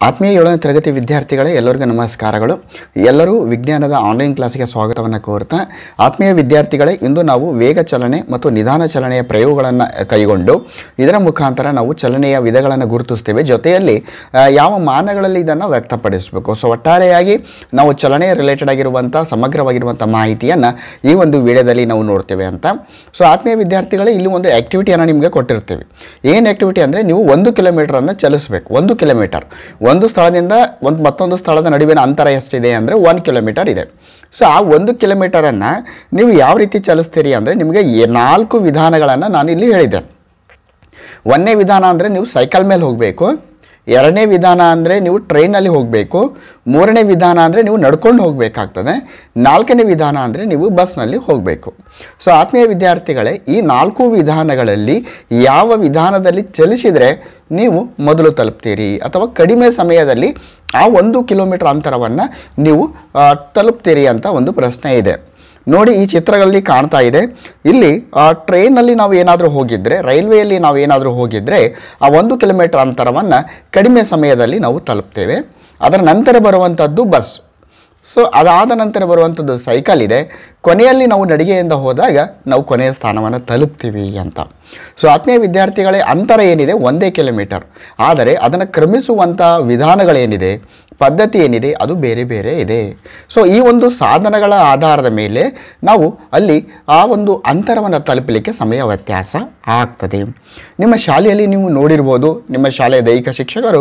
ಆತ್ಮೀಯ ಏಳನೇ ತರಗತಿ ವಿದ್ಯಾರ್ಥಿಗಳೇ ಎಲ್ಲರಿಗೂ ನಮಸ್ಕಾರಗಳು ಎಲ್ಲರೂ ವಿಜ್ಞಾನದ ಆನ್ಲೈನ್ ಕ್ಲಾಸಿಗೆ ಸ್ವಾಗತವನ್ನು ಕೋರ್ತಾ ಆತ್ಮೀಯ ವಿದ್ಯಾರ್ಥಿಗಳೇ ಇಂದು ನಾವು ವೇಗ ಚಲನೆ ಮತ್ತು ನಿಧಾನ ಚಲನೆಯ ಪ್ರಯೋಗಗಳನ್ನು ಕೈಗೊಂಡು ಇದರ ಮುಖಾಂತರ ನಾವು ಚಲನೆಯ ವಿಧಗಳನ್ನು ಗುರುತಿಸ್ತೇವೆ ಜೊತೆಯಲ್ಲಿ ಆ, ಯಾವ ಮಾನಗಳಲ್ಲಿ ಇದನ್ನು ವ್ಯಕ್ತಪಡಿಸಬೇಕು ಸೊ ಒಟ್ಟಾರೆಯಾಗಿ ನಾವು ಚಲನೆ ರಿಲೇಟೆಡ್ ಆಗಿರುವಂಥ ಸಮಗ್ರವಾಗಿರುವಂಥ ಮಾಹಿತಿಯನ್ನು ಈ ಒಂದು ವಿಡಿಯೋದಲ್ಲಿ ನಾವು ನೋಡ್ತೇವೆ ಅಂತ ಸೊ ಆತ್ಮೀಯ ವಿದ್ಯಾರ್ಥಿಗಳೇ ಇಲ್ಲಿ ಒಂದು ಆ್ಯಕ್ಟಿವಿಟಿಯನ್ನು ನಿಮಗೆ ಕೊಟ್ಟಿರ್ತೀವಿ ಏನು ಆ್ಯಕ್ಟಿವಿಟಿ ಅಂದರೆ ನೀವು ಒಂದು ಕಿಲೋಮೀಟರನ್ನು ಚಲಿಸಬೇಕು ಒಂದು ಕಿಲೋಮೀಟರ್ ಒಂದು ಸ್ಥಳದಿಂದ ಒಂದು ಮತ್ತೊಂದು ಸ್ಥಳದ ನಡುವಿನ ಅಂತರ ಎಷ್ಟಿದೆ ಅಂದರೆ ಒನ್ ಕಿಲೋಮೀಟರ್ ಇದೆ ಸೊ ಆ ಒಂದು ಕಿಲೋಮೀಟರನ್ನು ನೀವು ಯಾವ ರೀತಿ ಚಲಿಸ್ತೀರಿ ಅಂದರೆ ನಿಮಗೆ ಎ- ನಾಲ್ಕು ವಿಧಾನಗಳನ್ನು ನಾನು ಇಲ್ಲಿ ಹೇಳಿದ್ದೆ ಒಂದನೇ ವಿಧಾನ ಅಂದರೆ ನೀವು ಸೈಕಲ್ ಮೇಲೆ ಹೋಗಬೇಕು ಎರಡನೇ ವಿಧಾನ ಅಂದರೆ ನೀವು ಟ್ರೈನಲ್ಲಿ ಹೋಗಬೇಕು ಮೂರನೇ ವಿಧಾನ ಅಂದರೆ ನೀವು ನಡ್ಕೊಂಡು ಹೋಗಬೇಕಾಗ್ತದೆ ನಾಲ್ಕನೇ ವಿಧಾನ ಅಂದರೆ ನೀವು ಬಸ್ನಲ್ಲಿ ಹೋಗಬೇಕು ಸೊ ಆತ್ಮೀಯ ವಿದ್ಯಾರ್ಥಿಗಳೇ ಈ ನಾಲ್ಕು ವಿಧಾನಗಳಲ್ಲಿ ಯಾವ ವಿಧಾನದಲ್ಲಿ ಚಲಿಸಿದರೆ ನೀವು ಮೊದಲು ತಲುಪ್ತೀರಿ ಅಥವಾ ಕಡಿಮೆ ಸಮಯದಲ್ಲಿ ಆ ಒಂದು ಕಿಲೋಮೀಟರ್ ಅಂತರವನ್ನು ನೀವು ಆ, ತಲುಪ್ತೀರಿ ಅಂತ ಒಂದು ಪ್ರಶ್ನೆ ಇದೆ ನೋಡಿ ಈ ಚಿತ್ರಗಳಲ್ಲಿ ಕಾಣ್ತಾ ಇದೆ ಇಲ್ಲಿ ಟ್ರೈನಲ್ಲಿ ನಾವು ಏನಾದರೂ ಹೋಗಿದ್ದರೆ ರೈಲ್ವೆಯಲ್ಲಿ ನಾವು ಏನಾದರೂ ಹೋಗಿದ್ದರೆ ಆ ಒಂದು ಕಿಲೋಮೀಟರ್ ಅಂತರವನ್ನು ಕಡಿಮೆ ಸಮಯದಲ್ಲಿ ನಾವು ತಲುಪ್ತೇವೆ ಅದರ ನಂತರ ಬರುವಂಥದ್ದು ಬಸ್ ಸೊ ಅದಾದ ನಂತರ ಬರುವಂಥದ್ದು ಸೈಕಲ್ ಇದೆ ಕೊನೆಯಲ್ಲಿ ನಾವು ನಡಿಗೆಯಿಂದ ಹೋದಾಗ ನಾವು ಕೊನೆಯ ಸ್ಥಾನವನ್ನು ತಲುಪ್ತೀವಿ ಅಂತ ಸೊ ಆತ್ಮೀಯ ವಿದ್ಯಾರ್ಥಿಗಳೇ ಅಂತರ ಏನಿದೆ ಒಂದೇ ಕಿಲೋಮೀಟರ್ ಆದರೆ ಅದನ್ನು ಕ್ರಮಿಸುವಂಥ ವಿಧಾನಗಳೇನಿದೆ ಪದ್ಧತಿ ಏನಿದೆ ಅದು ಬೇರೆ ಬೇರೆ ಇದೆ ಸೊ ಈ ಒಂದು ಸಾಧನಗಳ ಆಧಾರದ ಮೇಲೆ ನಾವು ಅಲ್ಲಿ ಆ ಒಂದು ಅಂತರವನ್ನು ತಲುಪಲಿಕ್ಕೆ ಸಮಯ ವ್ಯತ್ಯಾಸ ಆಗ್ತದೆ ನಿಮ್ಮ ಶಾಲೆಯಲ್ಲಿ ನೀವು ನೋಡಿರ್ಬೋದು ನಿಮ್ಮ ಶಾಲೆಯ ದೈಹಿಕ ಶಿಕ್ಷಕರು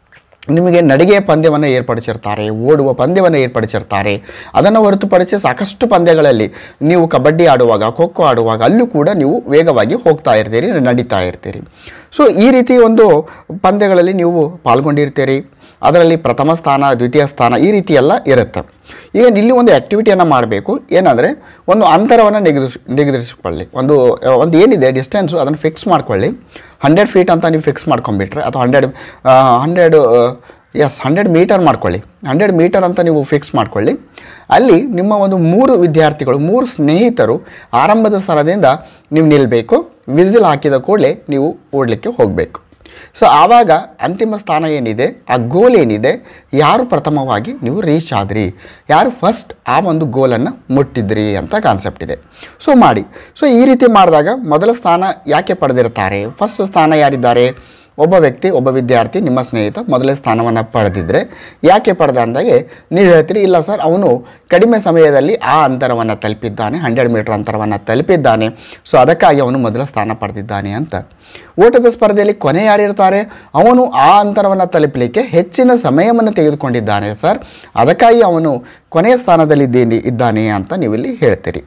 ನಿಮಗೆ ನಡಿಗೆಯ ಪಂದ್ಯವನ್ನು ಏರ್ಪಡಿಸಿರ್ತಾರೆ ಓಡುವ ಪಂದ್ಯವನ್ನು ಏರ್ಪಡಿಸಿರ್ತಾರೆ ಅದನ್ನು ಹೊರತುಪಡಿಸಿ ಸಾಕಷ್ಟು ಪಂದ್ಯಗಳಲ್ಲಿ ನೀವು ಕಬಡ್ಡಿ ಆಡುವಾಗ ಖೋ ಖೋ ಆಡುವಾಗ ಅಲ್ಲೂ ಕೂಡ ನೀವು ವೇಗವಾಗಿ ಹೋಗ್ತಾ ಇರ್ತೀರಿ ನಡೀತಾ ಇರ್ತೀರಿ ಸೊ ಈ ರೀತಿ ಒಂದು ಪಂದ್ಯಗಳಲ್ಲಿ ನೀವು ಪಾಲ್ಗೊಂಡಿರ್ತೀರಿ ಅದರಲ್ಲಿ ಪ್ರಥಮ ಸ್ಥಾನ ದ್ವಿತೀಯ ಸ್ಥಾನ ಈ ರೀತಿ ಎಲ್ಲ ಇರುತ್ತೆ ಈಗ ಇಲ್ಲಿ ಒಂದು ಆ್ಯಕ್ಟಿವಿಟಿಯನ್ನು ಮಾಡಬೇಕು ಏನಂದರೆ ಒಂದು ಅಂತರವನ್ನು ನಿಗದಿಸ್ ನಿಗದಿಸಿಕೊಳ್ಳಿ ಒಂದು ಒಂದು ಏನಿದೆ ಡಿಸ್ಟೆನ್ಸು ಅದನ್ನು ಫಿಕ್ಸ್ ಮಾಡ್ಕೊಳ್ಳಿ ಹಂಡ್ರೆಡ್ ಫೀಟ್ ಅಂತ ನೀವು ಫಿಕ್ಸ್ ಮಾಡ್ಕೊಂಬಿಟ್ರೆ ಅಥವಾ hundred hundred yes hundred metre ಮಾಡ್ಕೊಳ್ಳಿ ಹಂಡ್ರೆಡ್ ಮೀಟರ್ ಅಂತ ನೀವು ಫಿಕ್ಸ್ ಮಾಡ್ಕೊಳ್ಳಿ ಅಲ್ಲಿ ನಿಮ್ಮ ಒಂದು ಮೂರು ವಿದ್ಯಾರ್ಥಿಗಳು ಮೂರು ಸ್ನೇಹಿತರು ಆರಂಭದ ಸ್ಥಳದಿಂದ ನೀವು ನಿಲ್ಲಬೇಕು ವಿಸಿಲ್ ಹಾಕಿದ ಕೂಡಲೇ ನೀವು ಓಡಲಿಕ್ಕೆ ಹೋಗಬೇಕು ಸೊ ಆವಾಗ ಅಂತಿಮ ಸ್ಥಾನ ಏನಿದೆ ಆ ಗೋಲ್ ಏನಿದೆ ಯಾರು ಪ್ರಥಮವಾಗಿ ನೀವು ರೀಚ್ ಆದ್ರಿ ಯಾರು ಫಸ್ಟ್ ಆ ಒಂದು ಗೋಲನ್ನು ಮುಟ್ಟಿದ್ರಿ ಅಂತ ಕಾನ್ಸೆಪ್ಟ್ ಇದೆ ಸೊ ಮಾಡಿ ಸೊ ಈ ರೀತಿ ಮಾಡಿದಾಗ ಮೊದಲ ಸ್ಥಾನ ಯಾಕೆ ಪಡೆದಿರ್ತಾರೆ ಫಸ್ಟ್ ಸ್ಥಾನ ಯಾರಿದ್ದಾರೆ ಒಬ್ಬ ವ್ಯಕ್ತಿ ಒಬ್ಬ ವಿದ್ಯಾರ್ಥಿ ನಿಮ್ಮ ಸ್ನೇಹಿತ ಮೊದಲೇ ಸ್ಥಾನವನ್ನು ಪಡೆದಿದ್ದರೆ ಯಾಕೆ ಪಡೆದ ಅಂದಾಗೆ ನೀವು ಹೇಳ್ತೀರಿ ಇಲ್ಲ ಸರ್ ಅವನು ಕಡಿಮೆ ಸಮಯದಲ್ಲಿ ಆ ಅಂತರವನ್ನು ತಲುಪಿದ್ದಾನೆ ಹಂಡ್ರೆಡ್ ಮೀಟರ್ ಅಂತರವನ್ನು ತಲುಪಿದ್ದಾನೆ ಸೊ ಅದಕ್ಕಾಗಿ ಅವನು ಮೊದಲ ಸ್ಥಾನ ಪಡೆದಿದ್ದಾನೆ ಅಂತ ಓಟದ ಸ್ಪರ್ಧೆಯಲ್ಲಿ ಕೊನೆ ಯಾರಿರ್ತಾರೆ ಅವನು ಆ ಅಂತರವನ್ನು ತಲುಪಲಿಕ್ಕೆ ಹೆಚ್ಚಿನ ಸಮಯವನ್ನು ತೆಗೆದುಕೊಂಡಿದ್ದಾನೆ ಸರ್ ಅದಕ್ಕಾಗಿ ಅವನು ಕೊನೆಯ ಸ್ಥಾನದಲ್ಲಿದ್ದೀನಿ ಇದ್ದಾನೆ ಅಂತ ನೀವಿಲ್ಲಿ ಹೇಳ್ತೀರಿ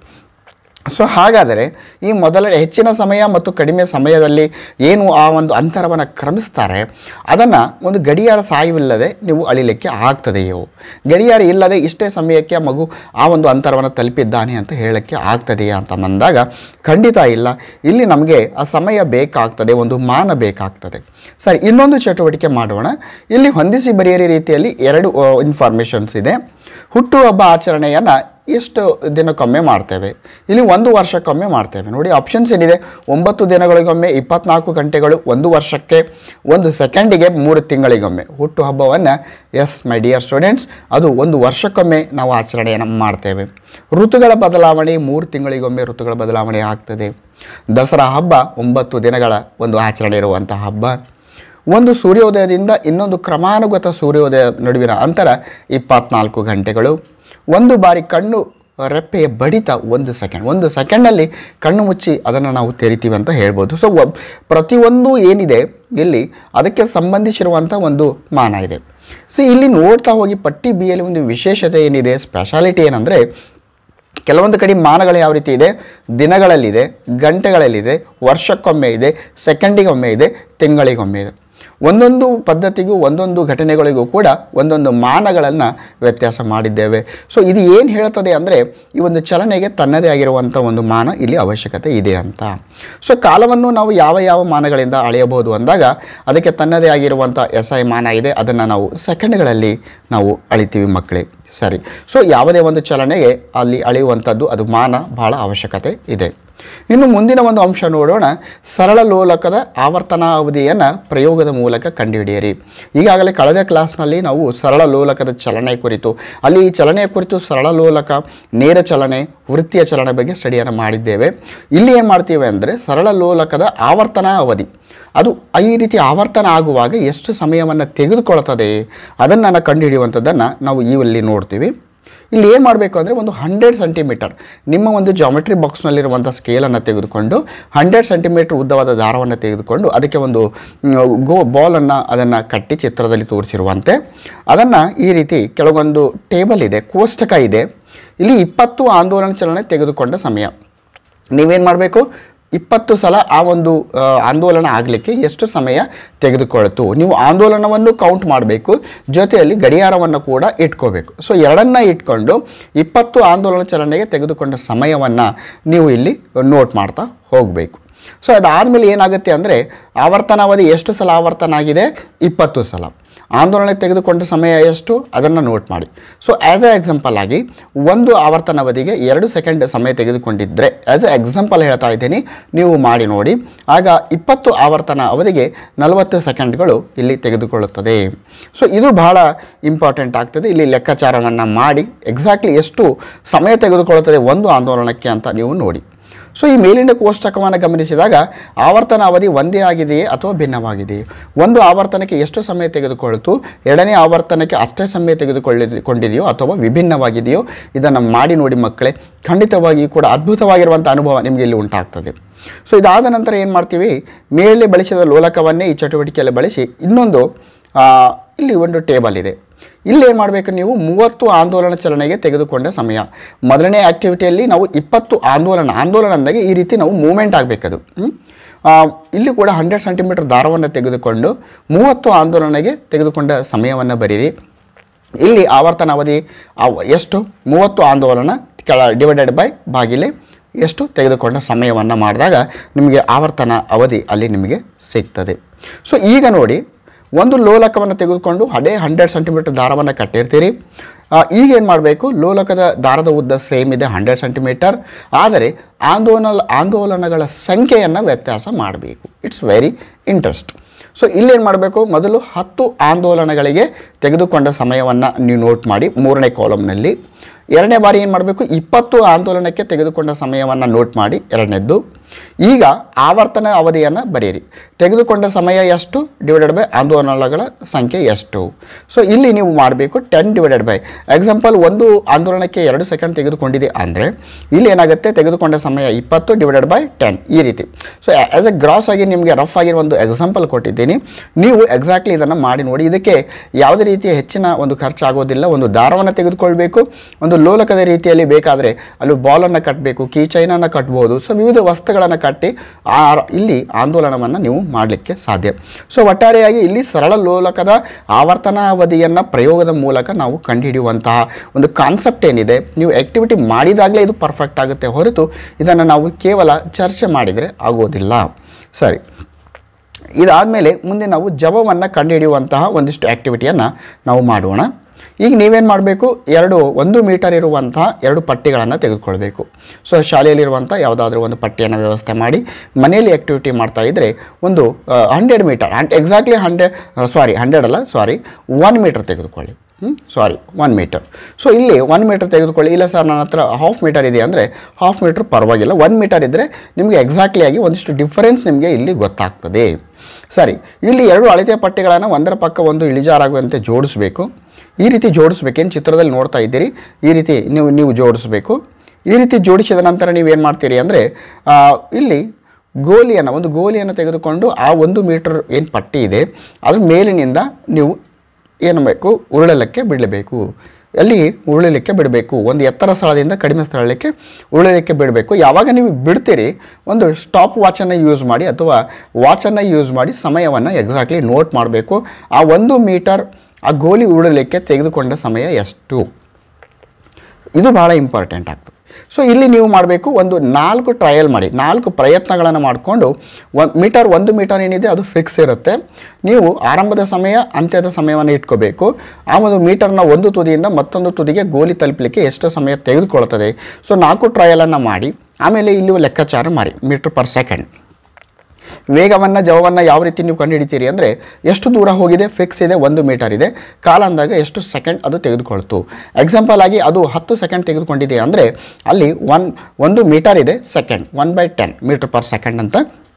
ಸೊ ಹಾಗಾದರೆ ಈ ಮೊದಲ ಹೆಚ್ಚಿನ ಸಮಯ ಮತ್ತು ಕಡಿಮೆ ಸಮಯದಲ್ಲಿ ಏನು ಆ ಒಂದು ಅಂತರವನ್ನು ಕ್ರಮಿಸ್ತಾರೆ ಅದನ್ನು ಒಂದು ಗಡಿಯಾರ ಸಾಯವಿಲ್ಲದೆ ನೀವು ಅಳಿಲಿಕ್ಕೆ ಆಗ್ತದೆಯೋ ಗಡಿಯಾರ ಇಲ್ಲದೆ ಇಷ್ಟೇ ಸಮಯಕ್ಕೆ ಆ ಮಗು ಆ ಒಂದು ಅಂತರವನ್ನು ತಲುಪಿದ್ದಾನೆ ಅಂತ ಹೇಳೋಕ್ಕೆ ಆಗ್ತದೆಯಾ ಅಂತ ಬಂದಾಗ ಖಂಡಿತ ಇಲ್ಲ ಇಲ್ಲಿ ನಮಗೆ ಆ ಸಮಯ ಬೇಕಾಗ್ತದೆ ಒಂದು ಮಾನ ಬೇಕಾಗ್ತದೆ ಸರಿ ಇನ್ನೊಂದು ಚಟುವಟಿಕೆ ಮಾಡೋಣ ಇಲ್ಲಿ ಹೊಂದಿಸಿ ಬರೆಯರಿ ರೀತಿಯಲ್ಲಿ ಎರಡು ಇನ್ಫಾರ್ಮೇಷನ್ಸ್ ಇದೆ ಹುಟ್ಟುಹಬ್ಬ ಆಚರಣೆಯನ್ನು ಎಷ್ಟು ದಿನಕ್ಕೊಮ್ಮೆ ಮಾಡ್ತೇವೆ ಇಲ್ಲಿ ಒಂದು ವರ್ಷಕ್ಕೊಮ್ಮೆ ಮಾಡ್ತೇವೆ ನೋಡಿ ಆಪ್ಷನ್ಸ್ ಏನಿದೆ ಒಂಬತ್ತು ದಿನಗಳಿಗೊಮ್ಮೆ ಇಪ್ಪತ್ನಾಲ್ಕು ಗಂಟೆಗಳು ಒಂದು ವರ್ಷಕ್ಕೆ ಒಂದು ಸೆಕೆಂಡಿಗೆ ಮೂರು ತಿಂಗಳಿಗೊಮ್ಮೆ ಹುಟ್ಟುಹಬ್ಬವನ್ನು ಎಸ್ ಮೈ ಡಿಯರ್ ಸ್ಟೂಡೆಂಟ್ಸ್ ಅದು ಒಂದು ವರ್ಷಕ್ಕೊಮ್ಮೆ ನಾವು ಆಚರಣೆಯನ್ನು ಮಾಡ್ತೇವೆ ಋತುಗಳ ಬದಲಾವಣೆ ಮೂರು ತಿಂಗಳಿಗೊಮ್ಮೆ ಋತುಗಳ ಬದಲಾವಣೆ ಆಗ್ತದೆ ದಸರಾ ಹಬ್ಬ ಒಂಬತ್ತು ದಿನಗಳ ಒಂದು ಆಚರಣೆ ಇರುವಂಥ ಹಬ್ಬ ಒಂದು ಸೂರ್ಯೋದಯದಿಂದ ಇನ್ನೊಂದು ಕ್ರಮಾನುಗತ ಸೂರ್ಯೋದಯ ನಡುವಿನ ಅಂತರ ಇಪ್ಪತ್ನಾಲ್ಕು ಗಂಟೆಗಳು ಒಂದು ಬಾರಿ ಕಣ್ಣು ರೆಪ್ಪೆಯ ಬಡಿತ ಒಂದು ಸೆಕೆಂಡ್ ಒಂದು ಸೆಕೆಂಡಲ್ಲಿ ಕಣ್ಣು ಮುಚ್ಚಿ ಅದನ್ನು ನಾವು ತೆರಿತೀವಿ ಅಂತ ಹೇಳ್ಬೋದು ಸೊ ಒಬ್ ಪ್ರತಿಯೊಂದು ಏನಿದೆ ಇಲ್ಲಿ ಅದಕ್ಕೆ ಸಂಬಂಧಿಸಿರುವಂಥ ಒಂದು ಮಾನ ಇದೆ ಸೊ ಇಲ್ಲಿ ನೋಡ್ತಾ ಹೋಗಿ ಪಟ್ಟಿ ಬಿಯಲ್ಲಿ ಒಂದು ವಿಶೇಷತೆ ಏನಿದೆ ಸ್ಪೆಷಾಲಿಟಿ ಏನಂದರೆ ಕೆಲವೊಂದು ಕಡೆ ಮಾನಗಳು ಯಾವ ರೀತಿ ಇದೆ ದಿನಗಳಲ್ಲಿದೆ ಗಂಟೆಗಳಲ್ಲಿದೆ ವರ್ಷಕ್ಕೊಮ್ಮೆ ಇದೆ ಸೆಕೆಂಡಿಗೊಮ್ಮೆ ಇದೆ ತಿಂಗಳಿಗೊಮ್ಮೆ ಇದೆ ಒಂದೊಂದು ಪದ್ಧತಿಗೂ ಒಂದೊಂದು ಘಟನೆಗಳಿಗೂ ಕೂಡ ಒಂದೊಂದು ಮಾನಗಳನ್ನು ವ್ಯತ್ಯಾಸ ಮಾಡಿದ್ದೇವೆ ಸೊ ಇದು ಏನು ಹೇಳ್ತದೆ ಅಂದರೆ ಈ ಒಂದು ಚಲನೆಗೆ ತನ್ನದೇ ಆಗಿರುವಂಥ ಒಂದು ಮಾನ ಇಲ್ಲಿ ಅವಶ್ಯಕತೆ ಇದೆ ಅಂತ ಸೊ ಕಾಲವನ್ನು ನಾವು ಯಾವ ಯಾವ ಮಾನಗಳಿಂದ ಅಳೆಯಬಹುದು ಅಂದಾಗ ಅದಕ್ಕೆ ತನ್ನದೇ ಆಗಿರುವಂಥ ಎಸ್ ಐ ಮಾನ ಇದೆ ಅದನ್ನು ನಾವು ಸೆಕೆಂಡ್ಗಳಲ್ಲಿ ನಾವು ಅಳಿತೀವಿ ಮಕ್ಕಳೇ ಸರಿ ಸೊ ಯಾವುದೇ ಒಂದು ಚಲನೆಗೆ ಅಲ್ಲಿ ಅಳೆಯುವಂಥದ್ದು ಅದು ಮಾನ ಬಹಳ ಅವಶ್ಯಕತೆ ಇದೆ ಇನ್ನು ಮುಂದಿನ ಒಂದು ಅಂಶ ನೋಡೋಣ ಸರಳ ಲೋಲಕದ ಆವರ್ತನ ಅವಧಿಯನ್ನು ಪ್ರಯೋಗದ ಮೂಲಕ ಕಂಡುಹಿಡಿಯಿರಿ ಈಗಾಗಲೇ ಕಳೆದ ಕ್ಲಾಸ್ನಲ್ಲಿ ನಾವು ಸರಳ ಲೋಲಕದ ಚಲನೆ ಕುರಿತು ಅಲ್ಲಿ ಈ ಚಲನೆಯ ಕುರಿತು ಸರಳ ಲೋಲಕ ನೇರ ಚಲನೆ ವೃತ್ತಿಯ ಚಲನೆ ಬಗ್ಗೆ ಸ್ಟಡಿಯನ್ನು ಮಾಡಿದ್ದೇವೆ ಇಲ್ಲಿ ಏನು ಮಾಡ್ತೀವಿ ಅಂದರೆ ಸರಳ ಲೋಲಕದ ಆವರ್ತನ ಅವಧಿ ಅದು ಈ ರೀತಿ ಆವರ್ತನ ಆಗುವಾಗ ಎಷ್ಟು ಸಮಯವನ್ನು ತೆಗೆದುಕೊಳ್ತದೆ ಅದನ್ನು ಕಂಡುಹಿಡಿಯುವಂಥದ್ದನ್ನು ನಾವು ಇಲ್ಲಿ ನೋಡ್ತೀವಿ ಇಲ್ಲಿ ಏನು ಮಾಡಬೇಕು ಅಂದರೆ ಒಂದು ಹಂಡ್ರೆಡ್ ಸೆಂಟಿಮೀಟರ್ ನಿಮ್ಮ ಒಂದು ಜಾಮೆಟ್ರಿ ಬಾಕ್ಸ್ನಲ್ಲಿರುವಂಥ ಸ್ಕೇಲನ್ನು ತೆಗೆದುಕೊಂಡು ಹಂಡ್ರೆಡ್ ಸೆಂಟಿಮೀಟರ್ ಉದ್ದವಾದ ದಾರವನ್ನು ತೆಗೆದುಕೊಂಡು ಅದಕ್ಕೆ ಒಂದು ಮ್, ಗೋ ಬಾಲನ್ನು ಅದನ್ನು ಕಟ್ಟಿ ಚಿತ್ರದಲ್ಲಿ ತೋರಿಸಿರುವಂತೆ ಅದನ್ನು ಈ ರೀತಿ ಕೆಲವೊಂದು ಟೇಬಲ್ ಇದೆ ಕೋಷ್ಟಕ ಇದೆ ಇಲ್ಲಿ ಇಪ್ಪತ್ತು ಆಂದೋಲನ ಚಲನೆ ತೆಗೆದುಕೊಂಡ ಸಮಯ ನೀವೇನು ಮಾಡಬೇಕು ಇಪ್ಪತ್ತು ಸಲ ಆ ಒಂದು ಆ, ಆಂದೋಲನ ಆಗಲಿಕ್ಕೆ ಎಷ್ಟು ಸಮಯ ತೆಗೆದುಕೊಳ್ತು ನೀವು ಆಂದೋಲನವನ್ನು ಕೌಂಟ್ ಮಾಡಬೇಕು ಜೊತೆಯಲ್ಲಿ ಗಡಿಯಾರವನ್ನು ಕೂಡ ಇಟ್ಕೋಬೇಕು ಸೊ ಎರಡನ್ನ ಇಟ್ಕೊಂಡು ಇಪ್ಪತ್ತು ಆಂದೋಲನ ಚಲನೆಗೆ ತೆಗೆದುಕೊಂಡ ಸಮಯವನ್ನು ನೀವು ಇಲ್ಲಿ ನೋಟ್ ಮಾಡ್ತಾ ಹೋಗಬೇಕು ಸೊ ಅದಾದಮೇಲೆ ಏನಾಗುತ್ತೆ ಅಂದರೆ ಆವರ್ತನಾವಧಿ ಎಷ್ಟು ಸಲ ಆವರ್ತನ ಆಗಿದೆ ಇಪ್ಪತ್ತು ಸಲ ಆಂದೋಲನ ತೆಗೆದುಕೊಂಡ ಸಮಯ ಎಷ್ಟು ಅದನ್ನು ನೋಟ್ ಮಾಡಿ ಸೊ ಆ್ಯಸ್ ಎ ಎಕ್ಸಾಂಪಲ್ ಆಗಿ ಒಂದು ಆವರ್ತನ ಅವಧಿಗೆ ಎರಡು ಸೆಕೆಂಡ್ ಸಮಯ ತೆಗೆದುಕೊಂಡಿದ್ದರೆ ಆ್ಯಸ್ ಎ ಎಕ್ಸಾಂಪಲ್ ಹೇಳ್ತಾ ಇದ್ದೀನಿ ನೀವು ಮಾಡಿ ನೋಡಿ ಆಗ ಇಪ್ಪತ್ತು ಆವರ್ತನ ಅವಧಿಗೆ ನಲವತ್ತು ಸೆಕೆಂಡ್ಗಳು ಇಲ್ಲಿ ತೆಗೆದುಕೊಳ್ಳುತ್ತದೆ ಸೊ ಇದು ಬಹಳ ಇಂಪಾರ್ಟೆಂಟ್ ಆಗ್ತದೆ ಇಲ್ಲಿ ಲೆಕ್ಕಾಚಾರವನ್ನು ಮಾಡಿ ಎಕ್ಸಾಕ್ಟ್ಲಿ ಎಷ್ಟು ಸಮಯ ತೆಗೆದುಕೊಳ್ಳುತ್ತದೆ ಒಂದು ಆಂದೋಲನಕ್ಕೆ ಅಂತ ನೀವು ನೋಡಿ ಸೊ ಈ ಮೇಲಿನ ಕೋಷ್ಟಕವನ್ನು ಗಮನಿಸಿದಾಗ ಆವರ್ತನ ಅವಧಿ ಒಂದೇ ಆಗಿದೆಯೇ ಅಥವಾ ಭಿನ್ನವಾಗಿದೆಯೇ ಒಂದು ಆವರ್ತನಕ್ಕೆ ಎಷ್ಟು ಸಮಯ ತೆಗೆದುಕೊಳ್ತು ಎರಡನೇ ಆವರ್ತನಕ್ಕೆ ಅಷ್ಟೇ ಸಮಯ ತೆಗೆದುಕೊಳ್ಳಿ ಕೊಂಡಿದೆಯೋ ಅಥವಾ ವಿಭಿನ್ನವಾಗಿದೆಯೋ ಇದನ್ನು ಮಾಡಿ ನೋಡಿ ಮಕ್ಕಳೇ ಖಂಡಿತವಾಗಿಯೂ ಕೂಡ ಅದ್ಭುತವಾಗಿರುವಂಥ ಅನುಭವ ನಿಮಗೆ ಇಲ್ಲಿ ಉಂಟಾಗ್ತದೆ ಸೊ ಇದಾದ ನಂತರ ಏನು ಮಾಡ್ತೀವಿ ಮೇಲೆ ಬಳಸಿದ ಲೋಲಕವನ್ನೇ ಈ ಚಟುವಟಿಕೆಯಲ್ಲಿ ಬಳಸಿ ಇನ್ನೊಂದು ಆ, ಇಲ್ಲಿ ಒಂದು ಟೇಬಲ್ ಇದೆ ಇಲ್ಲಿ ಏನು ಮಾಡಬೇಕು ನೀವು ಮೂವತ್ತು ಆಂದೋಲನ ಚಲನೆಗೆ ತೆಗೆದುಕೊಂಡ ಸಮಯ ಮೊದಲನೇ ಆ್ಯಕ್ಟಿವಿಟಿಯಲ್ಲಿ ನಾವು ಇಪ್ಪತ್ತು ಆಂದೋಲನ ಆಂದೋಲನ ಅಂದಾಗ ಈ ರೀತಿ ನಾವು ಮೂಮೆಂಟ್ ಆಗಬೇಕದು ಇಲ್ಲಿ ಕೂಡ ಹಂಡ್ರೆಡ್ ಸೆಂಟಿಮೀಟರ್ ದಾರವನ್ನು ತೆಗೆದುಕೊಂಡು ಮೂವತ್ತು ಆಂದೋಲನೆಗೆ ತೆಗೆದುಕೊಂಡ ಸಮಯವನ್ನು ಬರೀರಿ ಇಲ್ಲಿ ಆವರ್ತನ ಅವಧಿ ಅವ್- ಎಷ್ಟು ಮೂವತ್ತು ಆಂದೋಲನ ಕೆಳ ಡಿವೈಡೆಡ್ ಬೈ ಬಾಗಿಲೆ ಎಷ್ಟು ತೆಗೆದುಕೊಂಡ ಸಮಯವನ್ನು ಮಾಡಿದಾಗ ನಿಮಗೆ ಆವರ್ತನ ಅವಧಿ ಅಲ್ಲಿ ನಿಮಗೆ ಸಿಗ್ತದೆ ಸೊ ಈಗ ನೋಡಿ ಒಂದು ಲೋಲಕವನ್ನು ತೆಗೆದುಕೊಂಡು ಅದೇ ಹಂಡ್ರೆಡ್ ಸೆಂಟಿಮೀಟರ್ ದಾರವನ್ನು ಕಟ್ಟಿರ್ತೀರಿ ಆ, ಈಗ ಏನು ಮಾಡಬೇಕು ಲೋಲಕದ ದಾರದ ಉದ್ದ ಸೇಮ್ ಇದೆ ಹಂಡ್ರೆಡ್ ಸೆಂಟಿಮೀಟರ್ ಆದರೆ ಆಂದೋಲನ ಆಂದೋಲನಗಳ ಸಂಖ್ಯೆಯನ್ನು ವ್ಯತ್ಯಾಸ ಮಾಡಬೇಕು ಇಟ್ಸ್ ವೆರಿ ಇಂಟ್ರೆಸ್ಟ್ ಸೊ ಇಲ್ಲೇನು ಮಾಡಬೇಕು ಮೊದಲು ಹತ್ತು ಆಂದೋಲನಗಳಿಗೆ ತೆಗೆದುಕೊಂಡ ಸಮಯವನ್ನು ನೀವು ನೋಟ್ ಮಾಡಿ ಮೂರನೇ ಕಾಲಮ್ನಲ್ಲಿ ಎರಡನೇ ಬಾರಿ ಏನು ಮಾಡಬೇಕು ಇಪ್ಪತ್ತು ಆಂದೋಲನಕ್ಕೆ ತೆಗೆದುಕೊಂಡ ಸಮಯವನ್ನು ನೋಟ್ ಮಾಡಿ ಎರಡನೇದ್ದು ಈಗ ಆವರ್ತನ ಅವಧಿಯನ್ನು ಬರೆಯಿರಿ ತೆಗೆದುಕೊಂಡ ಸಮಯ ಎಷ್ಟು ಡಿವೈಡೆಡ್ ಬೈ ಆಂದೋಲನಗಳ ಸಂಖ್ಯೆ ಎಷ್ಟು ಸೊ ಇಲ್ಲಿ ನೀವು ಮಾಡಬೇಕು ಟೆನ್ ಡಿವೈಡೆಡ್ ಬೈ ಎಕ್ಸಾಂಪಲ್ ಒಂದು ಆಂದೋಲನಕ್ಕೆ ಎರಡು ಸೆಕೆಂಡ್ ತೆಗೆದುಕೊಂಡಿದೆ ಅಂದರೆ ಇಲ್ಲಿ ಏನಾಗುತ್ತೆ ತೆಗೆದುಕೊಂಡ ಸಮಯ ಇಪ್ಪತ್ತು ಡಿವೈಡೆಡ್ ಬೈ ಟೆನ್ ಈ ರೀತಿ ಸೊ ಆ್ಯಸ್ ಎ ಗ್ರಾಸ್ ಆಗಿ ನಿಮಗೆ ರಫ್ ಆಗಿ ಒಂದು ಎಕ್ಸಾಂಪಲ್ ಕೊಟ್ಟಿದ್ದೀನಿ ನೀವು ಎಕ್ಸಾಕ್ಟ್ಲಿ ಇದನ್ನು ಮಾಡಿ ನೋಡಿ ಇದಕ್ಕೆ ಯಾವುದೇ ರೀತಿಯ ಹೆಚ್ಚಿನ ಒಂದು ಖರ್ಚಾಗೋದಿಲ್ಲ ಒಂದು ದಾರವನ್ನು ತೆಗೆದುಕೊಳ್ಬೇಕು ಒಂದು ಲೋಲಕದ ರೀತಿಯಲ್ಲಿ ಬೇಕಾದರೆ ಅಲ್ಲಿ ಬಾಲನ್ನು ಕಟ್ಟಬೇಕು ಕೀ ಚೈನನ್ನು ಕಟ್ಬೋದು ಸೊ ವಿವಿಧ ವಸ್ತುಗಳನ್ನು ಕಟ್ಟಿ ಆ ಇಲ್ಲಿ ಆಂದೋಲನವನ್ನು ನೀವು ಮಾಡಲಿಕ್ಕೆ ಸಾಧ್ಯ ಸೊ ಒಟ್ಟಾರೆಯಾಗಿ ಇಲ್ಲಿ ಸರಳ ಲೋಲಕದ ಆವರ್ತನಾವಧಿಯನ್ನು ಪ್ರಯೋಗದ ಮೂಲಕ ನಾವು ಕಂಡುಹಿಡಿಯುವಂತಹ ಒಂದು ಕಾನ್ಸೆಪ್ಟ್ ಏನಿದೆ ನೀವು ಆ್ಯಕ್ಟಿವಿಟಿ ಮಾಡಿದಾಗಲೇ ಇದು ಪರ್ಫೆಕ್ಟ್ ಆಗುತ್ತೆ ಹೊರತು ಇದನ್ನು ನಾವು ಕೇವಲ ಚರ್ಚೆ ಮಾಡಿದರೆ ಆಗೋದಿಲ್ಲ ಸರಿ ಇದಾದಮೇಲೆ ಮುಂದೆ ನಾವು ಜವವನ್ನು ಕಂಡುಹಿಡಿಯುವಂತಹ ಒಂದಿಷ್ಟು ಆ್ಯಕ್ಟಿವಿಟಿಯನ್ನು ನಾವು ಮಾಡೋಣ ಈಗ ನೀವೇನು ಮಾಡಬೇಕು ಎರಡು ಒಂದು ಮೀಟರ್ ಇರುವಂತಹ ಎರಡು ಪಟ್ಟಿಗಳನ್ನು ತೆಗೆದುಕೊಳ್ಬೇಕು ಸೊ ಶಾಲೆಯಲ್ಲಿರುವಂಥ ಯಾವುದಾದ್ರೂ ಒಂದು ಪಟ್ಟಿಯನ್ನು ವ್ಯವಸ್ಥೆ ಮಾಡಿ ಮನೆಯಲ್ಲಿ ಆ್ಯಕ್ಟಿವಿಟಿ ಮಾಡ್ತಾ ಇದ್ದರೆ ಒಂದು hundred metre hundred exactly hundred sorry hundred ಅಲ್ಲ ಸಾರಿ ಒನ್ ಮೀಟರ್ ತೆಗೆದುಕೊಳ್ಳಿ ಸಾರಿ ಒನ್ ಮೀಟರ್ ಸೊ ಇಲ್ಲಿ ಒನ್ ಮೀಟರ್ ತೆಗೆದುಕೊಳ್ಳಿ ಇಲ್ಲ ಸರ್ ನನ್ನ ಹತ್ರ ಹಾಫ್ ಮೀಟರ್ ಇದೆ ಅಂದರೆ ಹಾಫ್ ಮೀಟರ್ ಪರವಾಗಿಲ್ಲ ಒನ್ ಮೀಟರ್ ಇದ್ದರೆ ನಿಮಗೆ ಎಕ್ಸಾಕ್ಟ್ಲಿ ಆಗಿ ಒಂದಿಷ್ಟು ಡಿಫರೆನ್ಸ್ ನಿಮಗೆ ಇಲ್ಲಿ ಗೊತ್ತಾಗ್ತದೆ ಸರಿ ಇಲ್ಲಿ ಎರಡು ಅಳತೆ ಪಟ್ಟಿಗಳನ್ನು ಒಂದರ ಪಕ್ಕ ಒಂದು ಇಳಿಜಾರಾಗುವಂತೆ ಜೋಡಿಸಬೇಕು ಈ ರೀತಿ ಜೋಡಿಸ್ಬೇಕೇನು ಚಿತ್ರದಲ್ಲಿ ನೋಡ್ತಾ ಇದ್ದೀರಿ ಈ ರೀತಿ ನೀವು ನೀವು ಜೋಡಿಸ್ಬೇಕು ಈ ರೀತಿ ಜೋಡಿಸಿದ ನಂತರ ನೀವೇನು ಮಾಡ್ತೀರಿ ಅಂದರೆ ಇಲ್ಲಿ ಗೋಲಿಯನ್ನು ಒಂದು ಗೋಲಿಯನ್ನು ತೆಗೆದುಕೊಂಡು ಆ ಒಂದು ಮೀಟರ್ ಏನು ಪಟ್ಟಿ ಇದೆ ಅದ್ರ ಮೇಲಿನಿಂದ ನೀವು ಏನು ಬೇಕು ಉರುಳಲಿಕ್ಕೆ ಬಿಡಲೇಬೇಕು ಅಲ್ಲಿ ಉರುಳಲಿಕ್ಕೆ ಬಿಡಬೇಕು ಒಂದು ಎತ್ತರ ಸ್ಥಳದಿಂದ ಕಡಿಮೆ ಸ್ಥಳಕ್ಕೆ ಉರುಳಲಿಕ್ಕೆ ಬಿಡಬೇಕು ಯಾವಾಗ ನೀವು ಬಿಡ್ತೀರಿ ಒಂದು ಸ್ಟಾಪ್ ವಾಚನ್ನು ಯೂಸ್ ಮಾಡಿ ಅಥವಾ ವಾಚನ್ನು ಯೂಸ್ ಮಾಡಿ ಸಮಯವನ್ನು ಎಕ್ಸಾಕ್ಟ್ಲಿ ನೋಟ್ ಮಾಡಬೇಕು ಆ ಒಂದು ಮೀಟರ್ ಆ ಗೋಲಿ ಉರುಳಲಿಕ್ಕೆ ತೆಗೆದುಕೊಂಡ ಸಮಯ ಎಷ್ಟು ಇದು ಭಾಳ ಇಂಪಾರ್ಟೆಂಟ್ ಆಗ್ತದೆ ಸೊ ಇಲ್ಲಿ ನೀವು ಮಾಡಬೇಕು ಒಂದು ನಾಲ್ಕು ಟ್ರಯಲ್ ಮಾಡಿ ನಾಲ್ಕು ಪ್ರಯತ್ನಗಳನ್ನು ಮಾಡಿಕೊಂಡು ಒಂದು ಮೀಟರ್ ಒಂದು ಮೀಟರ್ ಏನಿದೆ ಅದು ಫಿಕ್ಸ್ ಇರುತ್ತೆ ನೀವು ಆರಂಭದ ಸಮಯ ಅಂತ್ಯದ ಸಮಯವನ್ನು ಇಟ್ಕೋಬೇಕು ಆ ಒಂದು ಮೀಟರ್ನ ಒಂದು ತುದಿಯಿಂದ ಮತ್ತೊಂದು ತುದಿಗೆ ಗೋಲಿ ತಲುಪಲಿಕ್ಕೆ ಎಷ್ಟು ಸಮಯ ತೆಗೆದುಕೊಳ್ತದೆ ಸೊ ನಾಲ್ಕು ಟ್ರಯಲನ್ನು ಮಾಡಿ ಆಮೇಲೆ ಇಲ್ಲಿ ಲೆಕ್ಕಾಚಾರ ಮಾಡಿ ಮೀಟ್ರ್ ಪರ್ ಸೆಕೆಂಡ್ ವೇಗವನ್ನು ಜವವನ್ನು ಯಾವ ರೀತಿ ನೀವು ಕಂಡುಹಿಡಿತೀರಿ ಅಂದರೆ ಎಷ್ಟು ದೂರ ಹೋಗಿದೆ ಫಿಕ್ಸ್ ಇದೆ ಒಂದು ಮೀಟರ್ ಇದೆ ಕಾಲ ಅಂದಾಗ ಎಷ್ಟು ಸೆಕೆಂಡ್ ಅದು ತೆಗೆದುಕೊಳ್ತು ಎಕ್ಸಾಂಪಲ್ ಆಗಿ ಅದು ಹತ್ತು ಸೆಕೆಂಡ್ ತೆಗೆದುಕೊಂಡಿದೆ ಅಂದರೆ ಅಲ್ಲಿ ಒನ್ ಒಂದು ಮೀಟರ್ ಇದೆ second one by ten metre per second ಅಂತ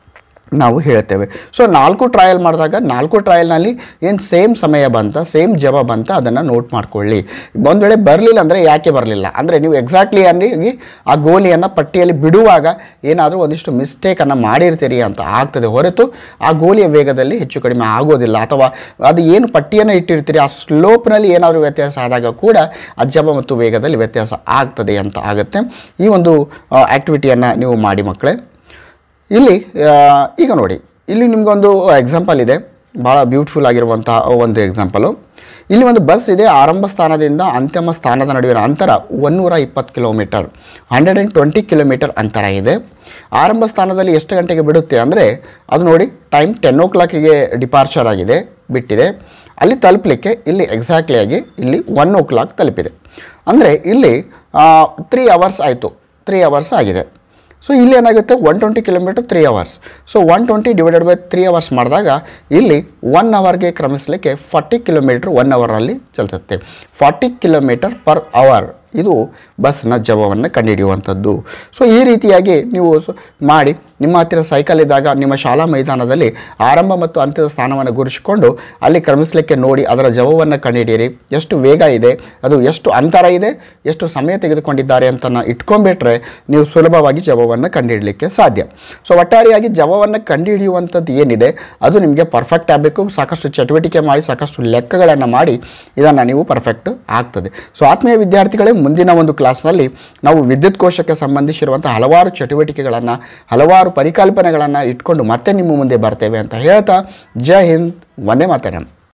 ನಾವು ಹೇಳ್ತೇವೆ ಸೊ ನಾಲ್ಕು ಟ್ರಯಲ್ ಮಾಡಿದಾಗ ನಾಲ್ಕು ಟ್ರಯಲ್ನಲ್ಲಿ ಏನು ಸೇಮ್ ಸಮಯ ಬಂತ ಸೇಮ್ ಜವ ಬಂತ ಅದನ್ನು ನೋಟ್ ಮಾಡ್ಕೊಳ್ಳಿ ಒಂದು ವೇಳೆ ಬರಲಿಲ್ಲ ಅಂದರೆ ಯಾಕೆ ಬರಲಿಲ್ಲ ಅಂದರೆ ನೀವು ಎಕ್ಸಾಕ್ಟ್ಲಿ ಆಗಿ ಆ ಗೋಲಿಯನ್ನು ಪಟ್ಟಿಯಲ್ಲಿ ಬಿಡುವಾಗ ಏನಾದರೂ ಒಂದಿಷ್ಟು ಮಿಸ್ಟೇಕನ್ನು ಮಾಡಿರ್ತೀರಿ ಅಂತ ಆಗ್ತದೆ ಹೊರತು ಆ ಗೋಲಿಯ ವೇಗದಲ್ಲಿ ಹೆಚ್ಚು ಕಡಿಮೆ ಆಗೋದಿಲ್ಲ ಅಥವಾ ಅದು ಏನು ಪಟ್ಟಿಯನ್ನು ಇಟ್ಟಿರ್ತೀರಿ ಆ ಸ್ಲೋಪ್ನಲ್ಲಿ ಏನಾದರೂ ವ್ಯತ್ಯಾಸ ಆದಾಗ ಕೂಡ ಆ ಜವ ಮತ್ತು ವೇಗದಲ್ಲಿ ವ್ಯತ್ಯಾಸ ಆಗ್ತದೆ ಅಂತ ಆಗುತ್ತೆ ಈ ಒಂದು ಆ್ಯಕ್ಟಿವಿಟಿಯನ್ನು ನೀವು ಮಾಡಿ ಮಕ್ಕಳೇ ಇಲ್ಲಿ ಆ, ಈಗ ನೋಡಿ ಇಲ್ಲಿ ನಿಮಗೊಂದು ಎಕ್ಸಾಂಪಲ್ ಇದೆ ಭಾಳ ಬ್ಯೂಟಿಫುಲ್ ಆಗಿರುವಂಥ ಒಂದು ಎಕ್ಸಾಂಪಲು ಇಲ್ಲಿ ಒಂದು ಬಸ್ ಇದೆ ಆರಂಭ ಸ್ಥಾನದಿಂದ ಅಂತಿಮ ಸ್ಥಾನದ ನಡುವಿನ ಅಂತರ ಒನ್ನೂರ ಇಪ್ಪತ್ತು kilometre hundred and twenty kilometre ಅಂತರ ಇದೆ ಆರಂಭ ಸ್ಥಾನದಲ್ಲಿ ಎಷ್ಟು ಗಂಟೆಗೆ ಬಿಡುತ್ತೆ ಅಂದರೆ ಅದು ನೋಡಿ ಟೈಮ್ ಟೆನ್ ಓ ಕ್ಲಾಕಿಗೆ ಡಿಪಾರ್ಚರ್ ಆಗಿದೆ ಬಿಟ್ಟಿದೆ ಅಲ್ಲಿ ತಲುಪಲಿಕ್ಕೆ ಇಲ್ಲಿ ಎಕ್ಸಾಕ್ಟ್ಲಿ ಆಗಿ ಇಲ್ಲಿ ಒನ್ ಓ ಕ್ಲಾಕ್ ತಲುಪಿದೆ ಅಂದರೆ ಇಲ್ಲಿ ತ್ರೀ ಅವರ್ಸ್ ಆಯಿತು ತ್ರೀ ಅವರ್ಸ್ ಆಗಿದೆ ಸೊ ಇಲ್ಲಿ ಏನಾಗುತ್ತೆ one twenty kilometre three hours so one twenty divided by three hours ಮಾಡಿದಾಗ ಇಲ್ಲಿ ಒನ್ ಅವರ್ಗೆ ಕ್ರಮಿಸಲಿಕ್ಕೆ ಫಾರ್ಟಿ ಕಿಲೋಮೀಟ್ರ್ ಒನ್ ಅವರಲ್ಲಿ ಚಲಿಸುತ್ತೆ ಫಾರ್ಟಿ ಕಿಲೋಮೀಟರ್ ಪರ್ ಅವರ್ ಇದು ಬಸ್ನ ಜವವನ್ನು ಕಂಡುಹಿಡಿಯುವಂಥದ್ದು ಸೊ ಈ ರೀತಿಯಾಗಿ ನೀವು ಸ- ಮಾಡಿ ನಿಮ್ಮ ಹತ್ತಿರ ಸೈಕಲ್ ಇದ್ದಾಗ ನಿಮ್ಮ ಶಾಲಾ ಮೈದಾನದಲ್ಲಿ ಆರಂಭ ಮತ್ತು ಅಂತ್ಯದ ಸ್ಥಾನವನ್ನು ಗುರುಸಿಕೊಂಡು ಅಲ್ಲಿ ಕ್ರಮಿಸಲಿಕ್ಕೆ ನೋಡಿ ಅದರ ಜವವನ್ನು ಕಂಡುಹಿಡಿಯಿರಿ ಎಷ್ಟು ವೇಗ ಇದೆ ಅದು ಎಷ್ಟು ಅಂತರ ಇದೆ ಎಷ್ಟು ಸಮಯ ತೆಗೆದುಕೊಂಡಿದ್ದಾರೆ ಅಂತ ಇಟ್ಕೊಂಡ್ಬಿಟ್ರೆ ನೀವು ಸುಲಭವಾಗಿ ಜವವನ್ನು ಕಂಡುಹಿಡಲಿಕ್ಕೆ ಸಾಧ್ಯ ಸೊ ಒಟ್ಟಾರೆಯಾಗಿ ಜವವನ್ನು ಕಂಡುಹಿಡಿಯುವಂಥದ್ದು ಏನಿದೆ ಅದು ನಿಮಗೆ ಪರ್ಫೆಕ್ಟ್ ಆಗಬೇಕು ಸಾಕಷ್ಟು ಚಟುವಟಿಕೆ ಮಾಡಿ ಸಾಕಷ್ಟು ಲೆಕ್ಕಗಳನ್ನು ಮಾಡಿ ಇದನ್ನು ನೀವು ಪರ್ಫೆಕ್ಟ್ ಆಗ್ತದೆ ಸೊ ಆತ್ಮೀಯ ವಿದ್ಯಾರ್ಥಿಗಳೇ ಮುಂದಿನ ಒಂದು ಕ್ಲಾಸ್ನಲ್ಲಿ ನಾವು ವಿದ್ಯುತ್ ಕೋಶಕ್ಕೆ ಸಂಬಂಧಿಸಿರುವಂಥ ಹಲವಾರು ಚಟುವಟಿಕೆಗಳನ್ನು ಹಲವಾರು ಪರಿಕಲ್ಪನೆಗಳನ್ನು ಇಟ್ಕೊಂಡು ಮತ್ತೆ ನಿಮ್ಮ ಮುಂದೆ ಬರ್ತೇವೆ ಅಂತ ಹೇಳ್ತಾ ಜೈ ಹಿಂದ್ ವಂದೇ ಮಾತರಂ